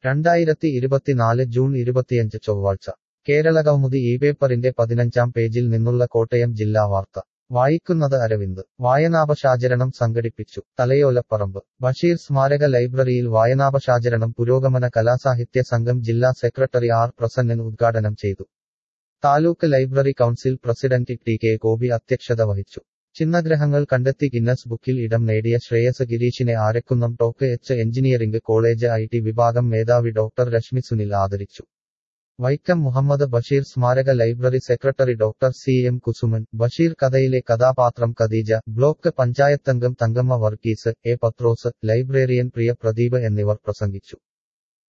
രണ്ടായിരത്തി ഇരുപത്തിനാല് ജൂൺ ഇരുപത്തിയഞ്ച് ചൊവ്വാഴ്ച കേരള കൗമുദി ഈ പേപ്പറിന്റെ പതിനഞ്ചാം പേജിൽ നിന്നുള്ള കോട്ടയം ജില്ലാ വാർത്ത വായിക്കുന്നത് അരവിന്ദ് വായനാപശാചരണം സംഘടിപ്പിച്ചു തലയോലപ്പറമ്പ് ബഷീർ സ്മാരക ലൈബ്രറിയിൽ വായനാപശാചരണം പുരോഗമന കലാസാഹിത്യ സംഘം ജില്ലാ സെക്രട്ടറി ആർ പ്രസന്നൻ ഉദ്ഘാടനം ചെയ്തു taluk library council president T K Gopi അധ്യക്ഷത വഹിച്ചു ചിഹ്നഗ്രഹങ്ങൾ കണ്ടെത്തി ഗിന്നസ് ബുക്കിൽ ഇടം നേടിയ ശ്രേയസ് ഗിരീഷിനെ Arakkunnam Toc H engineering college I T വിഭാഗം മേധാവി ഡോക്ടർ രശ്മി സുനിൽ ആദരിച്ചു വൈക്കം മുഹമ്മദ് ബഷീർ സ്മാരക library secretary doctor C M Kusuman Basheer കഥയിലെ കഥാപാത്രം ഖദീജ ബ്ലോക്ക് പഞ്ചായത്തംഗം തങ്കമ്മ വർഗീസ് എ പത്രോസ് ലൈബ്രേറിയൻ പ്രിയ പ്രദീപ് എന്നിവർ പ്രസംഗിച്ചു